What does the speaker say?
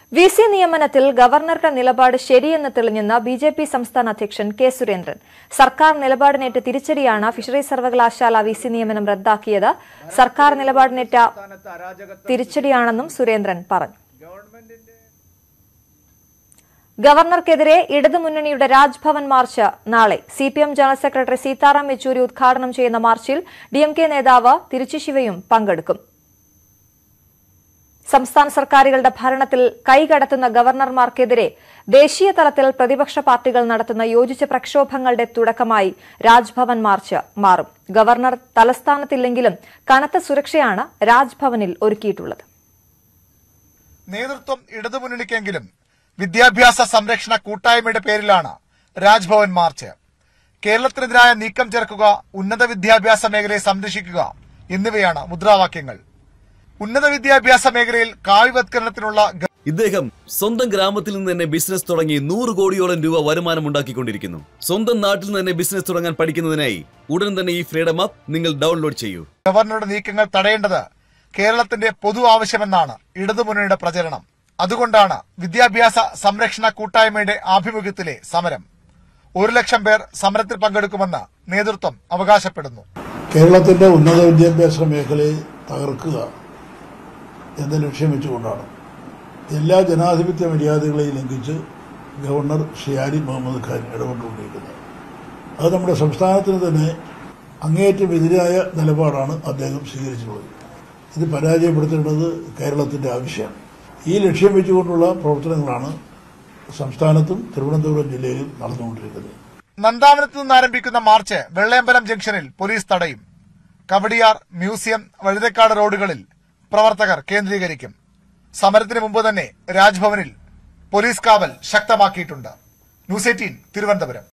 V C നിയമനത്തിൽ ഗവർണറുടെ നിലപാട് ശരിയെന്ന് തെളിഞ്ഞെന്ന് ബി ജെ പി സംസ്ഥാന അധ്യക്ഷൻ കെ സുരേന്ദ്രൻ സർക്കാർ നിലപാടിനേറ്റ തിരിച്ചടിയാണ് ഫിഷറീസ് സർവകലാശാല വി സി നിയമനം റദ്ദാക്കിയത് സർക്കാർ നിലപാടിനേറ്റ തിരിച്ചടിയാണെന്നും സുരേന്ദ്രൻ പറഞ്ഞു ഗവർണർക്കെതിരെ ഇടതുമുന്നണിയുടെ രാജ്ഭവൻ മാർച്ച് നാളെ C P M general secretary Sitaram Yechury ഉദ്ഘാടനം ചെയ്യുന്ന മാർച്ചിൽ ഡി എം കെ നേതാവ് തിരുച്ചി ശിവയും പങ്കെടുക്കും സംസ്ഥാന സർക്കാരുകളുടെ ഭരണത്തിൽ കൈകടത്തുന്ന ഗവർണർമാർക്കെതിരെ ദേശീയ തലത്തിൽ പ്രതിപക്ഷ പാർട്ടികൾ നടത്തുന്ന യോജിച്ച പ്രക്ഷോഭങ്ങളുടെ തുടക്കമായി രാജ്ഭവൻ മാർച്ച് മാറും ഗവർണർ തലസ്ഥാനത്തില്ലെങ്കിലും കനത്ത സുരക്ഷയാണ് രാജ്ഭവനിൽ ഒരുക്കിയിട്ടുള്ളത് നേതൃത്വം ഇടതുമുന്നണിക്കെങ്കിലും വിദ്യാഭ്യാസ സംരക്ഷണ കൂട്ടായ്മയുടെ പേരിലാണ് രാജ്ഭവൻ മാർച്ച് കേരളത്തിനെതിരായ നീക്കം ചേർക്കുക ഉന്നത വിദ്യാഭ്യാസ മേഖലയെ സംരക്ഷിക്കുക എന്നിവയാണ് മുദ്രാവാക്യങ്ങൾ ഉന്നത വിദ്യാഭ്യാസ മേഖലയിൽ കാവ്യവത്കരണത്തിനുള്ള ഗ- ഇദ്ദേഹം സ്വന്തം ഗ്രാമത്തിൽ നിന്ന് തന്നെ ബിസിനസ് തുടങ്ങി നൂറ് കോടിയോളം രൂപ വരുമാനം ഉണ്ടാക്കിക്കൊണ്ടിരിക്കുന്നു സ്വന്തം നാട്ടിൽ നിന്ന് തന്നെ ബിസിനസ് തുടങ്ങാൻ പഠിക്കുന്നതിനായി ഉടൻ തന്നെ ഈ ഫ്രീഡം ആപ്പ് നിങ്ങൾ ഡൗൺലോഡ് ചെയ്യൂ ഗവർണറുടെ നീക്കങ്ങൾ തടയേണ്ടത് കേരളത്തിന്റെ പൊതു ആവശ്യമെന്നാണ് ഇടതുമുന്നണിയുടെ പ്രചരണം അതുകൊണ്ടാണ് വിദ്യാഭ്യാസ സംരക്ഷണ കൂട്ടായ്മയുടെ ആഭിമുഖ്യത്തിലെ സമരം ഒരു ലക്ഷം പേർ സമരത്തിൽ പങ്കെടുക്കുമെന്ന് നേതൃത്വം അവകാശപ്പെടുന്നു കേരളത്തിന്റെ ഉന്നത വിദ്യാഭ്യാസ മേഖലയെ തകർക്കുക എന്ന ലക്ഷ്യം വെച്ചുകൊണ്ടാണ് എല്ലാ ജനാധിപത്യ മര്യാദകളെയും ലംഘിച്ച് ഗവർണർ ശ്രീ ആരിഫ് മുഹമ്മദ് ഖാൻ ഇടപെട്ടുകൊണ്ടിരിക്കുന്നത് അത് നമ്മുടെ സംസ്ഥാനത്തിന് തന്നെ അങ്ങേയറ്റം എതിരായ നിലപാടാണ് അദ്ദേഹം സ്വീകരിച്ചിട്ടുള്ളത് ഇത് പരാജയപ്പെടുത്തേണ്ടത് കേരളത്തിന്റെ ആവശ്യമാണ് ഈ ലക്ഷ്യം വെച്ചുകൊണ്ടുള്ള പ്രവർത്തനങ്ങളാണ് സംസ്ഥാനത്തും തിരുവനന്തപുരം ജില്ലയിലും നടന്നുകൊണ്ടിരിക്കുന്നത് നന്ദാവനത്ത് നിന്ന് ആരംഭിക്കുന്ന മാർച്ച് വെള്ളയമ്പലം ജംഗ്ഷനിൽ പോലീസ് തടയും കവടിയാർ മ്യൂസിയം വഴുതക്കാട് റോഡുകളിൽ പ്രവർത്തകർ കേന്ദ്രീകരിക്കും സമരത്തിന് മുമ്പ് തന്നെ രാജ്ഭവനിൽ പോലീസ് കാവൽ ശക്തമാക്കിയിട്ടുണ്ട് ന്യൂസ് എയ്റ്റീൻ തിരുവനന്തപുരം